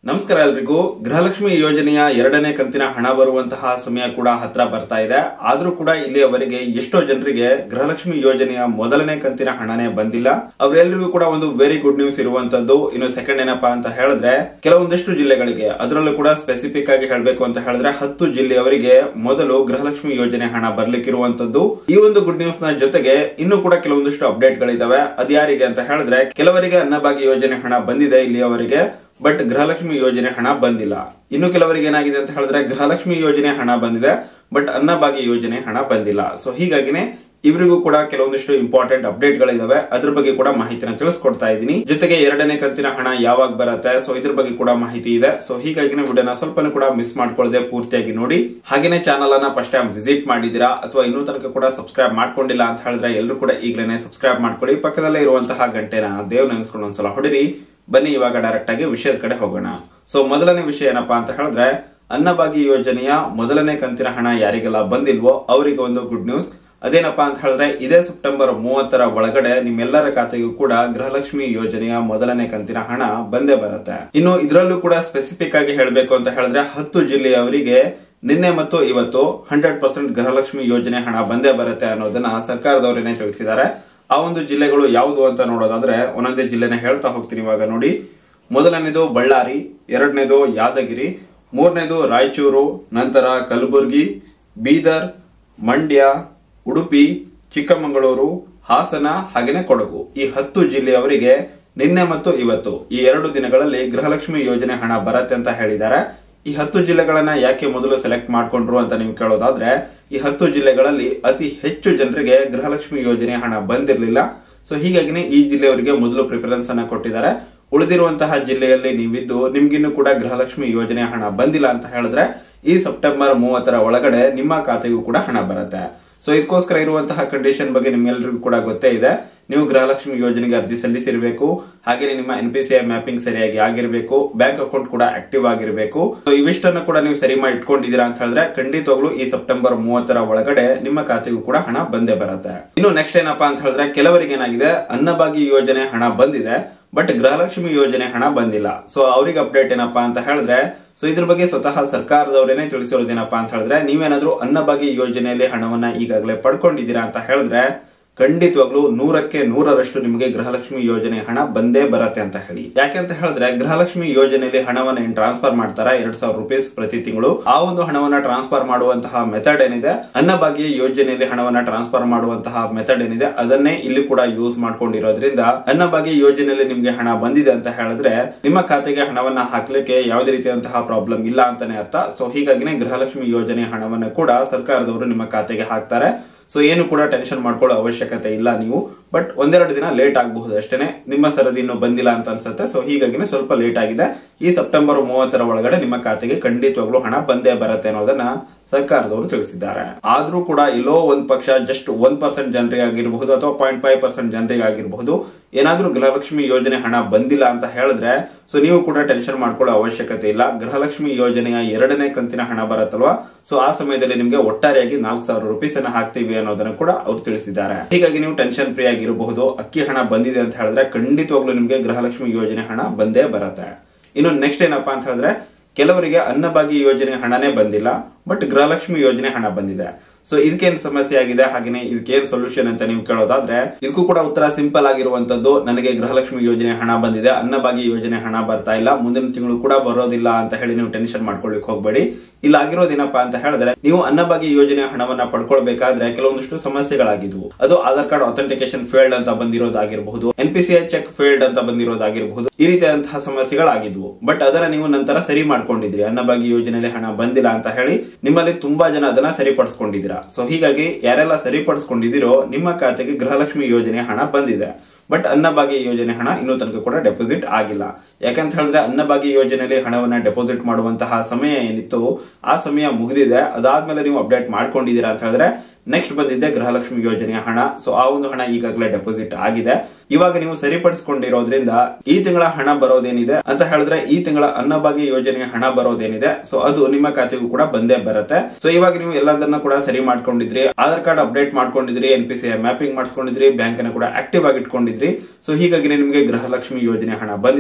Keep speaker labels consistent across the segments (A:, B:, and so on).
A: ನಮಸ್ಕಾರ ಎಲ್ರಿಗೂ ಗೃಹಲಕ್ಷ್ಮಿ ಯೋಜನೆಯ ಎರಡನೇ ಕಂತಿನ ಹಣ ಬರುವಂತಹ ಸಮಯ ಕೂಡ ಹತ್ರ ಬರ್ತಾ ಇದೆ ಆದ್ರೂ ಕೂಡ ಇಲ್ಲಿಯವರೆಗೆ ಎಷ್ಟೋ ಜನರಿಗೆ ಗೃಹಲಕ್ಷ್ಮಿ ಯೋಜನೆಯ ಮೊದಲನೇ ಕಂತಿನ ಹಣನೇ ಬಂದಿಲ್ಲ ಅವರೆಲ್ಲರಿಗೂ ಕೂಡ ಒಂದು ವೆರಿ ಗುಡ್ ನ್ಯೂಸ್ ಇರುವಂತದ್ದು ಇನ್ನು ಸೆಕೆಂಡ್ ಏನಪ್ಪಾ ಅಂತ ಹೇಳಿದ್ರೆ ಕೆಲವೊಂದಷ್ಟು ಜಿಲ್ಲೆಗಳಿಗೆ ಅದರಲ್ಲೂ ಕೂಡ ಸ್ಪೆಸಿಫಿಕ್ ಆಗಿ ಹೇಳಬೇಕು ಅಂತ ಹೇಳಿದ್ರೆ ಹತ್ತು ಜಿಲ್ಲೆಯವರಿಗೆ ಮೊದಲು ಗೃಹಲಕ್ಷ್ಮಿ ಯೋಜನೆ ಹಣ ಬರ್ಲಿಕ್ಕಿರುವಂತದ್ದು ಈ ಒಂದು ಗುಡ್ ನ್ಯೂಸ್ ನ ಜೊತೆಗೆ ಇನ್ನು ಕೂಡ ಕೆಲವೊಂದಿಷ್ಟು ಅಪ್ಡೇಟ್ ಗಳಿದಾವೆ ಅದ್ಯಾರಿಗೆ ಅಂತ ಹೇಳಿದ್ರೆ ಕೆಲವರಿಗೆ ಅನ್ನಭಾಗ್ಯ ಯೋಜನೆ ಹಣ ಬಂದಿದೆ ಇಲ್ಲಿಯವರೆಗೆ ಬಟ್ ಗೃಹಲಕ್ಷ್ಮಿ ಯೋಜನೆ ಹಣ ಬಂದಿಲ್ಲ ಇನ್ನು ಕೆಲವರಿಗೆ ಏನಾಗಿದೆ ಅಂತ ಹೇಳಿದ್ರೆ ಗೃಹಲಕ್ಷ್ಮಿ ಯೋಜನೆ ಹಣ ಬಂದಿದೆ ಬಟ್ ಅನ್ನಭಾಗ್ಯ ಯೋಜನೆ ಹಣ ಬಂದಿಲ್ಲ ಸೊ ಹೀಗಾಗಿನೇ ಇವರಿಗೂ ಕೂಡ ಕೆಲವೊಂದಿಷ್ಟು ಇಂಪಾರ್ಟೆಂಟ್ ಅಪ್ಡೇಟ್ ಗಳಿದಾವೆ ಅದ್ರ ಬಗ್ಗೆ ಕೂಡ ಮಾಹಿತಿನ ತಿಳಿಸ್ಕೊಡ್ತಾ ಇದ್ದೀನಿ ಜೊತೆಗೆ ಎರಡನೇ ಕಂತಿನ ಹಣ ಯಾವಾಗ ಬರುತ್ತೆ ಸೊ ಇದ್ರ ಬಗ್ಗೆ ಕೂಡ ಮಾಹಿತಿ ಇದೆ ಸೊ ಹೀಗಾಗಿ ವಿಡಿಯೋನ ಸ್ವಲ್ಪ ಕೂಡ ಮಿಸ್ ಮಾಡ್ಕೊಳ್ಳದೆ ಪೂರ್ತಿಯಾಗಿ ನೋಡಿ ಹಾಗೇನೆ ಚಾನಲ್ ಅನ್ನ ಫಸ್ಟ್ ಟೈಮ್ ವಿಸಿಟ್ ಮಾಡಿದೀರಾ ಅಥವಾ ಇನ್ನೂ ತನಕ ಕೂಡ ಸಬ್ಸ್ಕ್ರೈಬ್ ಮಾಡ್ಕೊಂಡಿಲ್ಲ ಅಂತ ಹೇಳಿದ್ರೆ ಎಲ್ಲರೂ ಕೂಡ ಈಗಲೇ ಸಬ್ಸ್ಕ್ರೈಬ್ ಮಾಡ್ಕೊಳ್ಳಿ ಪಕ್ಕದಲ್ಲೇ ಇರುವಂತಹ ಗಂಟೆನ ದೇವ್ ನೆನೆಸ್ಕೊಂಡು ಒಂದ್ಸಲ ಹೊಡಿರಿ ಬನ್ನಿ ಇವಾಗ ಡೈರೆಕ್ಟ್ ಆಗಿ ವಿಷಯದ ಕಡೆ ಹೋಗೋಣ ಸೊ ಮೊದಲನೇ ವಿಷಯ ಏನಪ್ಪಾ ಅಂತ ಹೇಳಿದ್ರೆ ಅನ್ನಭಾಗ್ಯ ಯೋಜನೆಯ ಮೊದಲನೇ ಕಂತಿನ ಹಣ ಯಾರಿಗೆಲ್ಲ ಬಂದಿಲ್ವೋ ಅವರಿಗೆ ಒಂದು ಗುಡ್ ನ್ಯೂಸ್ ಅದೇನಪ್ಪಾ ಅಂತ ಹೇಳಿದ್ರೆ ಇದೇ ಸೆಪ್ಟೆಂಬರ್ ಮೂವತ್ತರ ಒಳಗಡೆ ನಿಮ್ಮೆಲ್ಲರ ಖಾತೆಗೂ ಕೂಡ ಗೃಹಲಕ್ಷ್ಮಿ ಯೋಜನೆಯ ಮೊದಲನೇ ಕಂತಿನ ಹಣ ಬಂದೇ ಬರುತ್ತೆ ಇನ್ನು ಇದರಲ್ಲೂ ಕೂಡ ಸ್ಪೆಸಿಫಿಕ್ ಆಗಿ ಹೇಳಬೇಕು ಅಂತ ಹೇಳಿದ್ರೆ ಹತ್ತು ಜಿಲ್ಲೆಯವರಿಗೆ ನಿನ್ನೆ ಮತ್ತು ಇವತ್ತು ಹಂಡ್ರೆಡ್ ಪರ್ಸೆಂಟ್ ಗೃಹಲಕ್ಷ್ಮಿ ಯೋಜನೆ ಹಣ ಬಂದೇ ಬರುತ್ತೆ ಅನ್ನೋದನ್ನ ಸರ್ಕಾರದವರೇನೆ ತಿಳಿಸಿದ್ದಾರೆ ಆ ಒಂದು ಜಿಲ್ಲೆಗಳು ಯಾವುದು ಅಂತ ನೋಡೋದಾದ್ರೆ ಒಂದೊಂದೇ ಜಿಲ್ಲೆನ ಹೇಳ್ತಾ ಹೋಗ್ತೀನಿ ಇವಾಗ ನೋಡಿ ಮೊದಲನೇದು ಬಳ್ಳಾರಿ ಎರಡನೇದು ಯಾದಗಿರಿ ಮೂರನೇದು ರಾಯಚೂರು ನಂತರ ಕಲಬುರಗಿ ಬೀದರ್ ಮಂಡ್ಯ ಉಡುಪಿ ಚಿಕ್ಕಮಗಳೂರು ಹಾಸನ ಹಾಗೇನೆ ಕೊಡಗು ಈ ಹತ್ತು ಜಿಲ್ಲೆಯವರಿಗೆ ನಿನ್ನೆ ಮತ್ತು ಇವತ್ತು ಈ ಎರಡು ದಿನಗಳಲ್ಲಿ ಗೃಹಲಕ್ಷ್ಮಿ ಯೋಜನೆ ಹಣ ಬರತ್ತೆ ಅಂತ ಹೇಳಿದ್ದಾರೆ ಈ ಹತ್ತು ಜಿಲ್ಲೆಗಳನ್ನ ಯಾಕೆ ಮೊದಲು ಸೆಲೆಕ್ಟ್ ಮಾಡ್ಕೊಂಡ್ರು ಅಂತ ನೀವು ಕೇಳೋದಾದ್ರೆ ಈ ಹತ್ತು ಜಿಲ್ಲೆಗಳಲ್ಲಿ ಅತಿ ಹೆಚ್ಚು ಜನರಿಗೆ ಗೃಹಲಕ್ಷ್ಮಿ ಯೋಜನೆ ಹಣ ಬಂದಿರಲಿಲ್ಲ ಸೊ ಹೀಗಾಗಿನೇ ಈ ಜಿಲ್ಲೆಯವರಿಗೆ ಮೊದಲು ಪ್ರಿಫರೆನ್ಸ್ ಅನ್ನ ಕೊಟ್ಟಿದ್ದಾರೆ ಉಳಿದಿರುವಂತಹ ಜಿಲ್ಲೆಯಲ್ಲಿ ನೀವಿದ್ದು ನಿಮ್ಗಿನ್ನೂ ಕೂಡ ಗೃಹಲಕ್ಷ್ಮಿ ಯೋಜನೆ ಹಣ ಬಂದಿಲ್ಲ ಅಂತ ಹೇಳಿದ್ರೆ ಈ ಸೆಪ್ಟೆಂಬರ್ ಮೂವತ್ತರ ಒಳಗಡೆ ನಿಮ್ಮ ಖಾತೆಗೂ ಕೂಡ ಹಣ ಬರುತ್ತೆ ಸೊ ಇದಕ್ಕೋಸ್ಕರ ಇರುವಂತಹ ಕಂಡೀಷನ್ ಬಗ್ಗೆ ನಿಮ್ಗೆಲ್ಲರಿಗೂ ಕೂಡ ಗೊತ್ತೇ ಇದೆ ನೀವು ಗೃಹಲಕ್ಷ್ಮಿ ಯೋಜನೆಗೆ ಅರ್ಜಿ ಸಲ್ಲಿಸಿರಬೇಕು ಹಾಗೆ ನಿಮ್ಮ N P C I mapping ಸರಿಯಾಗಿ ಆಗಿರಬೇಕು ಬ್ಯಾಂಕ್ ಅಕೌಂಟ್ ಕೂಡ ಆಕ್ಟಿವ್ ಆಗಿರಬೇಕು ಸೊ ಇವಿಷ್ಟನ್ನು ಕೂಡ ನೀವು ಸರಿ ಮಾಡಿ ಇಟ್ಕೊಂಡಿದ್ದೀರಾ ಅಂತ ಹೇಳಿದ್ರೆ ಖಂಡಿತವಾಗ್ಲೂ ಈ ಸೆಪ್ಟೆಂಬರ್ ಮೂವತ್ತರ ಒಳಗಡೆ ನಿಮ್ಮ ಖಾತೆಗೂ ಕೂಡ ಹಣ ಬಂದೇ ಬರುತ್ತೆ ಇನ್ನು ನೆಕ್ಸ್ಟ್ ಏನಪ್ಪಾ ಅಂತ ಹೇಳಿದ್ರೆ ಕೆಲವರಿಗೆ ಏನಾಗಿದೆ ಅನ್ನಭಾಗ್ಯ ಯೋಜನೆ ಹಣ ಬಂದಿದೆ ಬಟ್ ಗೃಹಲಕ್ಷ್ಮಿ ಯೋಜನೆ ಹಣ ಬಂದಿಲ್ಲ ಸೊ ಅವ್ರಿಗೆ ಅಪ್ಡೇಟ್ ಏನಪ್ಪಾ ಅಂತ ಹೇಳಿದ್ರೆ ಸೊ ಇದ್ರ ಬಗ್ಗೆ ಸ್ವತಃ ಸರ್ಕಾರದವರೇನೆ ತಿಳಿಸಿರೋದೇನಪ್ಪಾ ಅಂತ ಹೇಳಿದ್ರೆ ನೀವೇನಾದ್ರೂ ಅನ್ನಭಾಗ್ಯ ಯೋಜನೆಯಲ್ಲಿ ಹಣವನ್ನ ಈಗಾಗಲೇ ಪಡ್ಕೊಂಡಿದ್ದೀರಾ ಅಂತ ಹೇಳಿದ್ರೆ ಖಂಡಿತವಾಗ್ಲೂ ನೂರಕ್ಕೆ ನೂರರಷ್ಟು ನಿಮಗೆ ಗೃಹಲಕ್ಷ್ಮಿ ಯೋಜನೆ ಹಣ ಬಂದೇ ಬರತ್ತೆ ಅಂತ ಹೇಳಿ ಯಾಕೆ ಅಂತ ಹೇಳಿದ್ರೆ ಗೃಹಲಕ್ಷ್ಮಿ ಯೋಜನೆಯಲ್ಲಿ ಹಣವನ್ನ ಏನ್ ಟ್ರಾನ್ಸ್ಫರ್ ಮಾಡ್ತಾರ ಎರಡ್ ಸಾವಿರ ರುಪೀಸ್ ಪ್ರತಿ ತಿಂಗಳು ಆ ಒಂದು ಹಣವನ್ನ ಟ್ರಾನ್ಸ್ಫರ್ ಮಾಡುವಂತಹ ಮೆಥಡ್ ಏನಿದೆ ಅನ್ನಭಾಗ್ಯ ಯೋಜನೆಯಲ್ಲಿ ಹಣವನ್ನ ಟ್ರಾನ್ಸ್ಫರ್ ಮಾಡುವಂತಹ ಮೆಥಡ್ ಏನಿದೆ ಅದನ್ನೇ ಇಲ್ಲಿ ಕೂಡ ಯೂಸ್ ಮಾಡ್ಕೊಂಡಿರೋದ್ರಿಂದ ಅನ್ನಭಾಗ್ಯ ಯೋಜನೆಯಲ್ಲಿ ನಿಮ್ಗೆ ಹಣ ಬಂದಿದೆ ಅಂತ ಹೇಳಿದ್ರೆ ನಿಮ್ಮ ಖಾತೆಗೆ ಹಣವನ್ನ ಹಾಕ್ಲಿಕ್ಕೆ ಯಾವುದೇ ರೀತಿಯಾದಂತಹ ಪ್ರಾಬ್ಲಮ್ ಇಲ್ಲ ಅಂತಾನೆ ಅರ್ಥ ಸೊ ಹೀಗಾಗಿನೇ ಗೃಹಲಕ್ಷ್ಮಿ ಯೋಜನೆ ಹಣವನ್ನ ಕೂಡ ಸರ್ಕಾರದವರು ನಿಮ್ಮ ಖಾತೆಗೆ ಹಾಕ್ತಾರೆ ಸೊ ಏನು ಕೂಡ ಟೆನ್ಷನ್ ಮಾಡ್ಕೊಳ್ಳೋ ಅವಶ್ಯಕತೆ ಇಲ್ಲ ನೀವು ಬಟ್ ಒಂದೆರಡು ದಿನ ಲೇಟ್ ಆಗಬಹುದು ಅಷ್ಟೇನೆ ನಿಮ್ಮ ಸರದಿ ಇನ್ನು ಬಂದಿಲ್ಲ ಅಂತ ಅನ್ಸುತ್ತೆ ಸೊ ಹೀಗಾಗಿ ಸ್ವಲ್ಪ ಲೇಟ್ ಆಗಿದೆ ಈ ಸೆಪ್ಟೆಂಬರ್ ಮೂವತ್ತರ ಒಳಗಡೆ ನಿಮ್ಮ ಖಾತೆಗೆ ಖಂಡಿತವಾಗ್ಲೂ ಹಣ ಬಂದೇ ಬರುತ್ತೆ ಅನ್ನೋದನ್ನ ಸರ್ಕಾರದವರು ತಿಳಿಸಿದ್ದಾರೆ ಆದ್ರೂ ಕೂಡ ಇಲ್ಲೋ ಒಂದ್ ಪಕ್ಷ ಜಸ್ಟ್ ಒನ್ ಪರ್ಸೆಂಟ್ ಜನರಿಗೆ ಆಗಿರಬಹುದು ಅಥವಾ ಪಾಯಿಂಟ್ ಫೈವ್ ಪರ್ಸೆಂಟ್ ಜನರಿಗೆ ಆಗಿರಬಹುದು ಏನಾದ್ರೂ ಗೃಹಲಕ್ಷ್ಮಿ ಯೋಜನೆ ಹಣ ಬಂದಿಲ್ಲ ಅಂತ ಹೇಳಿದ್ರೆ ಸೊ ನೀವು ಕೂಡ ಟೆನ್ಷನ್ ಮಾಡ್ಕೊಳ್ಳೋ ಅವಶ್ಯಕತೆ ಇಲ್ಲ ಗೃಹಲಕ್ಷ್ಮಿ ಯೋಜನೆಯ ಎರಡನೇ ಕಂತಿನ ಹಣ ಬರುತ್ತಲ್ವಾ ಸೊ ಆ ಸಮಯದಲ್ಲಿ ನಿಮ್ಗೆ ಒಟ್ಟಾರೆಯಾಗಿ ನಾಲ್ಕು ಸಾವಿರ ರುಪೀಸ್ ಅನ್ನ ಹಾಕ್ತೀವಿ ಅನ್ನೋದನ್ನ ಕೂಡ ಅವ್ರು ತಿಳಿಸಿದ್ದಾರೆ ಹೀಗಾಗಿ ನೀವು ಟೆನ್ಷನ್ ಫ್ರೀ ಆಗಿರಬಹುದು ಅಕ್ಕಿ ಹಣ ಬಂದಿದೆ ಅಂತ ಹೇಳಿದ್ರೆ ಖಂಡಿತವಾಗ್ಲೂ ನಿಮ್ಗೆ ಗೃಹಲಕ್ಷ್ಮಿ ಯೋಜನೆ ಹಣ ಬಂದೇ ಬರುತ್ತೆ ಇನ್ನು ನೆಕ್ಸ್ಟ್ ಏನಪ್ಪಾ ಅಂತ ಹೇಳಿದ್ರೆ ಕೆಲವರಿಗೆ ಅನ್ನಭಾಗ್ಯ ಯೋಜನೆ ಹಣನೇ ಬಂದಿಲ್ಲ ಬಟ್ ಗೃಹಲಕ್ಷ್ಮಿ ಯೋಜನೆ ಹಣ ಬಂದಿದೆ ಸೊ ಇದಕ್ಕೇನ್ ಸಮಸ್ಯೆ ಆಗಿದೆ ಹಾಗೇನೆ ಇದಕ್ಕೇನ್ ಸೊಲ್ಯೂಷನ್ ಅಂತ ನೀವು ಕೇಳೋದಾದ್ರೆ ಇದಕ್ಕೂ ಕೂಡ ಉತ್ತರ ಸಿಂಪಲ್ ಆಗಿರುವಂತದ್ದು ನನಗೆ ಗೃಹಲಕ್ಷ್ಮಿ ಯೋಜನೆ ಹಣ ಬಂದಿದೆ ಅನ್ನಭಾಗ್ಯ ಯೋಜನೆ ಹಣ ಬರ್ತಾ ಇಲ್ಲ ಮುಂದಿನ ತಿಂಗಳು ಕೂಡ ಬರೋದಿಲ್ಲ ಅಂತ ಹೇಳಿ ನೀವು ಟೆನ್ಷನ್ ಮಾಡ್ಕೊಳ್ಳಿಕ್ ಹೋಗ್ಬೇಡಿ ಇಲ್ಲ ಆಗಿರೋದೇನಪ್ಪಾ ಅಂತ ಹೇಳಿದ್ರೆ ನೀವು ಅನ್ನಭಾಗ್ಯ ಯೋಜನೆ ಹಣವನ್ನ ಪಡ್ಕೊಳ್ಬೇಕಾದ್ರೆ ಕೆಲವೊಂದಿಷ್ಟು ಸಮಸ್ಯೆಗಳಾಗಿದ್ವು ಅದು ಆಧಾರ್ ಕಾರ್ಡ್ ಅಥೆಂಟಿಕೇಶನ್ ಫೇಲ್ಡ್ ಅಂತ ಬಂದಿರೋದಾಗಿರಬಹುದು N P C I check failed ಅಂತ ಬಂದಿರೋದಾಗಿರಬಹುದು ಈ ರೀತಿಯಾದಂತಹ ಸಮಸ್ಯೆಗಳಾಗಿದ್ವು ಬಟ್ ಅದನ್ನ ನೀವು ನಂತರ ಸರಿ ಮಾಡ್ಕೊಂಡಿದ್ರಿ ಅನ್ನಭಾಗ್ಯ ಯೋಜನೆಯಲ್ಲಿ ಹಣ ಬಂದಿಲ್ಲ ಅಂತ ಹೇಳಿ ನಿಮ್ಮಲ್ಲಿ ತುಂಬಾ ಜನ ಅದನ್ನ ಸರಿಪಡಿಸ್ಕೊಂಡಿದ್ದೀರಾ ಸೊ ಹೀಗಾಗಿ ಯಾರೆಲ್ಲ ಸರಿಪಡಿಸ್ಕೊಂಡಿದ್ದೀರೋ ನಿಮ್ಮ ಖಾತೆಗೆ ಗೃಹಲಕ್ಷ್ಮಿ ಯೋಜನೆ ಹಣ ಬಂದಿದೆ ಬಟ್ ಅನ್ನಭಾಗ್ಯ ಯೋಜನೆ ಹಣ ಇನ್ನೂ ತನಕ ಕೂಡ ಡೆಪಾಸಿಟ್ ಆಗಿಲ್ಲ ಯಾಕಂತ ಹೇಳಿದ್ರೆ ಅನ್ನಭಾಗ್ಯ ಯೋಜನೆಯಲ್ಲಿ ಹಣವನ್ನ ಡೆಪಾಸಿಟ್ ಮಾಡುವಂತಹ ಸಮಯ ಏನಿತ್ತು ಆ ಸಮಯ ಮುಗಿದಿದೆ ಅದಾದ್ಮೇಲೆ ನೀವು ಅಪ್ಡೇಟ್ ಮಾಡ್ಕೊಂಡಿದ್ದೀರಾ ಅಂತ ಹೇಳಿದ್ರೆ ನೆಕ್ಸ್ಟ್ ಬಂದಿದ್ದೆ ಗೃಹಲಕ್ಷ್ಮಿ ಯೋಜನೆಯ ಹಣ ಸೊ ಆ ಒಂದು ಹಣ ಈಗಾಗಲೇ ಡೆಪಾಸಿಟ್ ಆಗಿದೆ ಇವಾಗ ನೀವು ಸರಿಪಡಿಸಿಕೊಂಡಿರೋದ್ರಿಂದ ಈ ತಿಂಗಳ ಹಣ ಬರೋದೇನಿದೆ ಅಂತ ಹೇಳಿದ್ರೆ ಈ ತಿಂಗಳ ಅನ್ನಭಾಗ್ಯ ಯೋಜನೆಯ ಹಣ ಬರೋದೇನಿದೆ ಸೊ ಅದು ನಿಮ್ಮ ಖಾತೆಗೂ ಕೂಡ ಬಂದೇ ಬರುತ್ತೆ ಸೊ ಇವಾಗ ನೀವು ಎಲ್ಲದನ್ನ ಕೂಡ ಸರಿ ಮಾಡ್ಕೊಂಡಿದ್ರಿ ಆಧಾರ್ ಕಾರ್ಡ್ ಅಪ್ಡೇಟ್ ಮಾಡ್ಕೊಂಡಿದ್ರಿ ಎನ್ ಪಿ ಸಿ ಮ್ಯಾಪಿಂಗ್ ಮಾಡಿಸ್ಕೊಂಡಿದ್ರಿ ಬ್ಯಾಂಕ್ ಅನ್ನ ಕೂಡ ಆಕ್ಟಿವ್ ಆಗಿ ಇಟ್ಕೊಂಡಿದ್ರಿ ಸೊ ಹೀಗಾಗಿ ನಿಮಗೆ ಗೃಹಲಕ್ಷ್ಮಿ ಯೋಜನೆ ಹಣ ಬಂದಿದೆ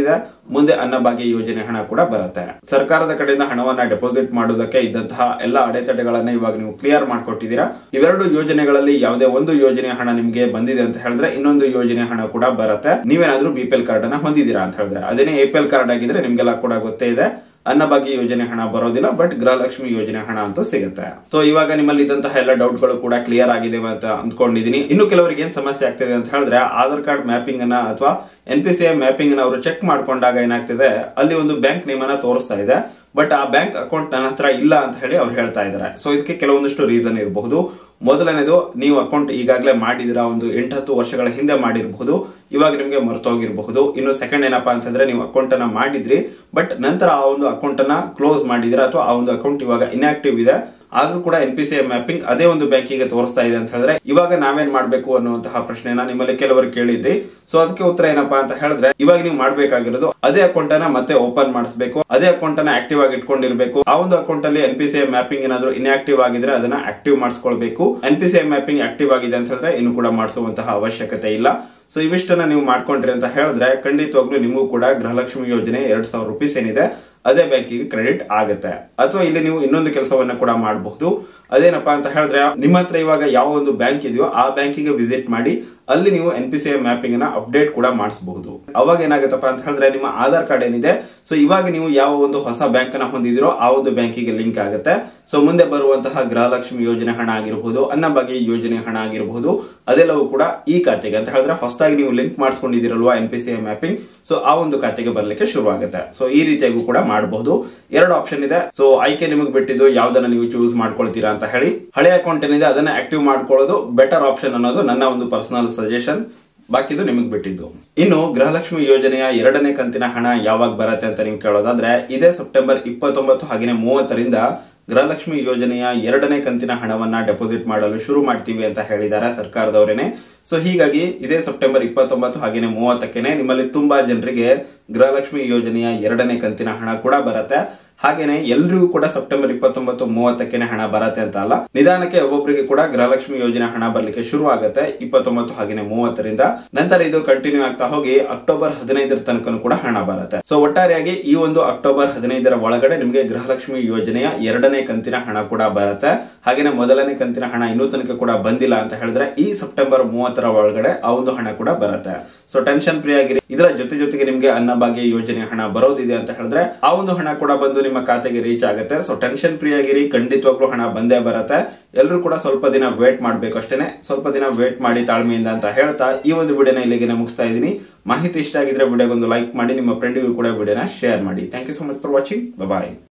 A: ಮುಂದೆ ಅನ್ನಭಾಗ್ಯ ಯೋಜನೆ ಹಣ ಕೂಡ ಬರುತ್ತೆ ಸರ್ಕಾರದ ಕಡೆಯಿಂದ ಹಣವನ್ನ ಡೆಪಾಸಿಟ್ ಮಾಡುವುದಕ್ಕೆ ಇದ್ದಂತಹ ಎಲ್ಲ ಅಡೆತಡೆಗಳನ್ನ ಇವಾಗ ನೀವು ಕ್ಲಿಯರ್ ಮಾಡ್ಕೊಟ್ಟಿದ್ದೀರಾ ಇವೆರಡು ಯೋಜನೆಗಳಲ್ಲಿ ಯಾವುದೇ ಒಂದು ಯೋಜನೆಯ ಹಣ ನಿಮ್ಗೆ ಬಂದಿದೆ ಅಂತ ಹೇಳಿದ್ರೆ ಇನ್ನೊಂದು ಯೋಜನೆ ಹಣ ಕೂಡ ಬರುತ್ತೆ ನೀವೇನಾದ್ರೂ ಬಿ ಪಿ ಎಲ್ ಕಾರ್ಡ್ ಅನ್ನ ಹೊಂದಿದ್ದೀರಾ ಅಂತ ಹೇಳಿದ್ರೆ ಅದೇನೇ ಎ ಪಿ ಎಲ್ ಕಾರ್ಡ್ ಆಗಿದ್ರೆ ನಿಮ್ಗೆಲ್ಲ ಕೂಡ ಗೊತ್ತೇ ಇದೆ ಅನ್ನಭಾಗ್ಯ ಯೋಜನೆ ಹಣ ಬರೋದಿಲ್ಲ ಬಟ್ ಗೃಹಲಕ್ಷ್ಮಿ ಯೋಜನೆ ಹಣ ಅಂತೂ ಸಿಗುತ್ತೆ ಸೊ ಇವಾಗ ನಿಮ್ಮಲ್ಲಿ ಇದ್ದಂತಹ ಎಲ್ಲ ಡೌಟ್ ಗಳು ಕೂಡ ಕ್ಲಿಯರ್ ಆಗಿದೆ ಅಂತ ಅಂದ್ಕೊಂಡಿದೀನಿ ಇನ್ನು ಕೆಲವರಿಗೆ ಏನ್ ಸಮಸ್ಯೆ ಆಗ್ತಿದೆ ಅಂತ ಹೇಳಿದ್ರೆ ಆಧಾರ್ ಕಾರ್ಡ್ ಮ್ಯಾಪಿಂಗ್ ಅನ್ನ ಅಥವಾ N P C I mapping ಅನ್ನ ಅವರು ಚೆಕ್ ಮಾಡ್ಕೊಂಡಾಗ ಏನಾಗ್ತಿದೆ ಅಲ್ಲಿ ಒಂದು ಬ್ಯಾಂಕ್ ನೇಮನ್ನ ತೋರಿಸ್ತಾ ಇದೆ ಬಟ್ ಆ ಬ್ಯಾಂಕ್ ಅಕೌಂಟ್ ನನ್ನ ಹತ್ರ ಇಲ್ಲ ಅಂತ ಹೇಳಿ ಅವ್ರು ಹೇಳ್ತಾ ಇದ್ದಾರೆ ಸೊ ಇದಕ್ಕೆ ಕೆಲವೊಂದಷ್ಟು ರೀಸನ್ ಇರಬಹುದು ಮೊದಲನೇದು ನೀವು ಅಕೌಂಟ್ ಈಗಾಗಲೇ ಮಾಡಿದಿರಾ ಒಂದು ಎಂಟತ್ತು ವರ್ಷಗಳ ಹಿಂದೆ ಮಾಡಿರಬಹುದು ಇವಾಗ ನಿಮ್ಗೆ ಮರ್ತೋಗಿರಬಹುದು ಇನ್ನು ಸೆಕೆಂಡ್ ಏನಪ್ಪಾ ಅಂತಂದ್ರೆ ನೀವು ಅಕೌಂಟ್ ಅನ್ನ ಮಾಡಿದ್ರಿ ಬಟ್ ನಂತರ ಆ ಒಂದು ಅಕೌಂಟ್ ಅನ್ನ ಕ್ಲೋಸ್ ಮಾಡಿದಿರಾ ಅಥವಾ ಆ ಒಂದು ಅಕೌಂಟ್ ಇವಾಗ ಇನ್ಆಕ್ಟಿವ್ ಇದೆ ಆದ್ರೂ ಕೂಡ ಎನ್ ಪಿ ಸಿ ಮ್ಯಾಪಿಂಗ್ ಅದೇ ಒಂದು ಬ್ಯಾಂಕಿಗೆ ತೋರಿಸ್ತಾ ಇದೆ ಅಂತ ಹೇಳಿದ್ರೆ ಇವಾಗ ನಾವೇನ್ ಮಾಡ್ಬೇಕು ಅನ್ನುವಂತಹ ಪ್ರಶ್ನೆನ ನಿಮ್ಮಲ್ಲಿ ಕೆಲವರು ಕೇಳಿದ್ರಿ ಸೊ ಅದಕ್ಕೆ ಉತ್ತರ ಏನಪ್ಪಾ ಅಂತ ಹೇಳಿದ್ರೆ ಇವಾಗ ನೀವು ಮಾಡ್ಬೇಕಾಗಿರೋದು ಅದೇ ಅಕೌಂಟ್ ಅನ್ನ ಮತ್ತೆ ಓಪನ್ ಮಾಡಿಸಬೇಕು ಅದೇ ಅಕೌಂಟ್ ಅನ್ನ ಆಕ್ಟಿವ್ ಆಗಿ ಇಟ್ಕೊಂಡಿರ್ಬೇಕು ಆ ಒಂದು ಅಕೌಂಟ್ ಅಲ್ಲಿ ಎನ್ ಪಿ ಸಿ ಮ್ಯಾಪಿಂಗ್ ಏನಾದ್ರು ಇನ್ಆಕ್ಟಿವ್ ಆಗಿದ್ರೆ ಅದನ್ನ ಆಕ್ಟಿವ್ ಮಾಡಿಸ್ಕೊಳ್ಬೇಕು N P C mapping active ಆಗಿದೆ ಅಂತ ಹೇಳಿದ್ರೆ ಇನ್ನು ಕೂಡ ಮಾಡಿಸುವಂತಹ ಅವಶ್ಯಕತೆ ಇಲ್ಲ ಸೊ ಇವಿಷ್ಟನ್ನ ನೀವು ಮಾಡ್ಕೊಂಡ್ರಿ ಅಂತ ಹೇಳಿದ್ರೆ ಖಂಡಿತವಾಗ್ಲೂ ನಿಮಗೂ ಕೂಡ ಗೃಹಲಕ್ಷ್ಮಿ ಯೋಜನೆ ಎರಡ್ ಸಾವಿರ ರುಪೀಸ್ ಏನಿದೆ ಅದೇ ಬ್ಯಾಂಕಿಗೆ ಕ್ರೆಡಿಟ್ ಆಗುತ್ತೆ ಅಥವಾ ಇಲ್ಲಿ ನೀವು ಇನ್ನೊಂದು ಕೆಲಸವನ್ನ ಕೂಡ ಮಾಡಬಹುದು ಅದೇನಪ್ಪಾ ಅಂತ ಹೇಳಿದ್ರೆ ನಿಮ್ಮ ಹತ್ರ ಇವಾಗ ಯಾವ ಒಂದು ಬ್ಯಾಂಕ್ ಇದೆಯೋ ಆ ಬ್ಯಾಂಕಿಗೆ ವಿಸಿಟ್ ಮಾಡಿ ಅಲ್ಲಿ ನೀವು N P C I mapping ನ ಅಪ್ಡೇಟ್ ಕೂಡ ಮಾಡಿಸಬಹುದು ಅವಾಗ ಏನಾಗುತ್ತಪ್ಪ ಅಂತ ಹೇಳಿದ್ರೆ ನಿಮ್ಮ ಆಧಾರ್ ಕಾರ್ಡ್ ಏನಿದೆ ಸೊ ಇವಾಗ ನೀವು ಯಾವ ಒಂದು ಹೊಸ ಬ್ಯಾಂಕ್ ಅನ್ನ ಹೊಂದಿದಿರೋ ಆ ಒಂದು ಬ್ಯಾಂಕಿಗೆ ಲಿಂಕ್ ಆಗುತ್ತೆ ಸೊ ಮುಂದೆ ಬರುವಂತಹ ಗೃಹಲಕ್ಷ್ಮಿ ಯೋಜನೆ ಹಣ ಆಗಿರಬಹುದು ಅನ್ನಭಾಗ್ಯ ಯೋಜನೆ ಹಣ ಆಗಿರಬಹುದು ಅದೆಲ್ಲವೂ ಕೂಡ ಈ ಖಾತೆಗೆ ಅಂತ ಹೇಳಿದ್ರೆ ಹೊಸದಾಗಿ ನೀವು ಲಿಂಕ್ ಮಾಡಿಸ್ಕೊಂಡಿದ್ದೀರಲ್ವಾ N P C I mapping so ಆ ಒಂದು ಖಾತೆಗೆ ಬರ್ಲಿಕ್ಕೆ ಶುರು ಆಗುತ್ತೆ ಸೊ ಈ ರೀತಿಯಾಗೂ ಕೂಡ ಮಾಡಬಹುದು ಎರಡು ಆಪ್ಷನ್ ಇದೆ ಸೊ ಆಯ್ಕೆ ನಿಮಗೆ ಬಿಟ್ಟಿದ್ದು ಯಾವ್ದನ್ನ ನೀವು ಚೂಸ್ ಮಾಡ್ಕೊಳ್ತೀರಾ ಅಂತ ಹೇಳಿ ಹಳೆ ಅಕೌಂಟ್ ಏನಿದೆ ಅದನ್ನ ಆಕ್ಟಿವ್ ಮಾಡ್ಕೊಳ್ಳೋದು ಬೆಟರ್ ಆಪ್ಷನ್ ಅನ್ನೋದು ನನ್ನ ಒಂದು ಪರ್ಸನಲ್ ಸಜೆಷನ್ ಬಾಕಿದು ನಿಮಗೆ ಬಿಟ್ಟಿದ್ದು ಇನ್ನು ಗೃಹಲಕ್ಷ್ಮಿ ಯೋಜನೆಯ ಎರಡನೇ ಕಂತಿನ ಹಣ ಯಾವಾಗ ಬರುತ್ತೆ ಅಂತ ನೀವು ಕೇಳೋದಾದ್ರೆ ಇದೇ ಸೆಪ್ಟೆಂಬರ್ ಇಪ್ಪತ್ತೊಂಬತ್ತು ಹಾಗೆಯೇ ಮೂವತ್ತರಿಂದ ಗೃಹಲಕ್ಷ್ಮಿ ಯೋಜನೆಯ ಎರಡನೇ ಕಂತಿನ ಹಣವನ್ನ ಡೆಪಾಸಿಟ್ ಮಾಡಲು ಶುರು ಮಾಡ್ತೀವಿ ಅಂತ ಹೇಳಿದ್ದಾರೆ ಸರ್ಕಾರದವರೇನೆ ಸೊ ಹೀಗಾಗಿ ಇದೇ ಸೆಪ್ಟೆಂಬರ್ ಇಪ್ಪತ್ತೊಂಬತ್ತು ಹಾಗೆಯೇ ಮೂವತ್ತಕ್ಕೇನೆ ನಿಮ್ಮಲ್ಲಿ ತುಂಬಾ ಜನರಿಗೆ ಗೃಹಲಕ್ಷ್ಮಿ ಯೋಜನೆಯ ಎರಡನೇ ಕಂತಿನ ಹಣ ಕೂಡ ಬರುತ್ತೆ ಹಾಗೇನೆ ಎಲ್ರಿಗೂ ಕೂಡ ಸೆಪ್ಟೆಂಬರ್ ಇಪ್ಪತ್ತೊಂಬತ್ತು ಮೂವತ್ತಕ್ಕೇನೆ ಹಣ ಬರತ್ತೆ ಅಂತ ಅಲ್ಲ ನಿಧಾನಕ್ಕೆ ಒಬ್ಬೊಬ್ಬರಿಗೆ ಕೂಡ ಗೃಹಲಕ್ಷ್ಮಿ ಯೋಜನೆ ಹಣ ಬರ್ಲಿಕ್ಕೆ ಶುರು ಆಗುತ್ತೆ ಇಪ್ಪತ್ತೊಂಬತ್ತು ಹಾಗೇನೆ ಮೂವತ್ತರಿಂದ ನಂತರ ಇದು ಕಂಟಿನ್ಯೂ ಆಗ್ತಾ ಹೋಗಿ ಅಕ್ಟೋಬರ್ ಹದಿನೈದರ ತನಕ ಕೂಡ ಹಣ ಬರುತ್ತೆ ಸೊ ಒಟ್ಟಾರೆಯಾಗಿ ಈ ಒಂದು ಅಕ್ಟೋಬರ್ ಹದಿನೈದರ ಒಳಗಡೆ ನಿಮಗೆ ಗೃಹಲಕ್ಷ್ಮಿ ಯೋಜನೆಯ ಎರಡನೇ ಕಂತಿನ ಹಣ ಕೂಡ ಬರುತ್ತೆ ಹಾಗೇನೆ ಮೊದಲನೇ ಕಂತಿನ ಹಣ ಇನ್ನೂ ತನಕ ಕೂಡ ಬಂದಿಲ್ಲ ಅಂತ ಹೇಳಿದ್ರೆ ಈ ಸೆಪ್ಟೆಂಬರ್ ಮೂವತ್ತರ ಒಳಗಡೆ ಆ ಒಂದು ಹಣ ಕೂಡ ಬರುತ್ತೆ ಸೊ ಟೆನ್ಷನ್ ಫ್ರೀ ಆಗಿರಿ ಇದರ ಜೊತೆ ಜೊತೆಗೆ ನಿಮ್ಗೆ ಅನ್ನಭಾಗ್ಯ ಯೋಜನೆ ಹಣ ಬರೋದಿದೆ ಅಂತ ಹೇಳಿದ್ರೆ ಆ ಒಂದು ಹಣ ಕೂಡ ಬಂದು ನಿಮ್ಮ ಖಾತೆಗೆ ರೀಚ್ ಆಗುತ್ತೆ ಸೊ ಟೆನ್ಷನ್ ಫ್ರೀ ಆಗಿರಿ ಖಂಡಿತವಾಗ್ಲೂ ಹಣ ಬಂದೇ ಬರುತ್ತೆ ಎಲ್ಲರೂ ಕೂಡ ಸ್ವಲ್ಪ ದಿನ ವೇಟ್ ಮಾಡ್ಬೇಕು ಅಷ್ಟೇನೆ ಸ್ವಲ್ಪ ದಿನ ವೇಟ್ ಮಾಡಿ ತಾಳ್ಮೆಯಿಂದ ಅಂತ ಹೇಳ್ತಾ ಈ ಒಂದು ವಿಡಿಯೋನ ಇಲ್ಲಿಗೆ ಮುಗಿಸ್ತಾ ಇದ್ದೀನಿ ಮಾಹಿತಿ ಇಷ್ಟ ಆಗಿದ್ರೆ ವಿಡಿಯೋಗೊಂದು ಲೈಕ್ ಮಾಡಿ ನಿಮ್ಮ ಫ್ರೆಂಡಿಗೂ ಕೂಡ ವಿಡಿಯೋನ ಶೇರ್ ಮಾಡಿ thank you so much for watching bye